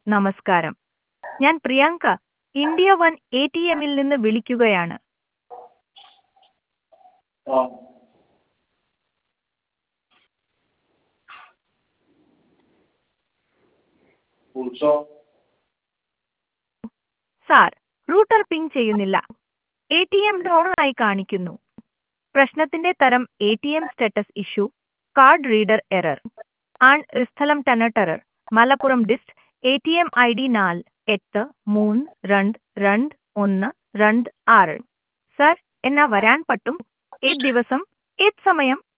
നമസ്കാരം ഞാൻ Priyanka India one A T എമ്മിൽ നിന്ന് വിളിക്കുകയാണ് ആ വിളിച്ചോ സാർ റൂട്ടർ പിങ് ചെയ്യുന്നില്ല എ ടി എം ഡൗൺ ആയി കാണിക്കുന്നു പ്രശ്നത്തിന്റെ തരം A T M status issue card reader error ആൺ സ്ഥലം ടെനട്ടറർ Malappuram dist A T M I D നാല് എട്ട് മൂന്ന് രണ്ട് രണ്ട് ഒന്ന് രണ്ട് ആറ് സർ എന്നാ വരാൻ പറ്റും ഏത് ദിവസം ഏത് സമയം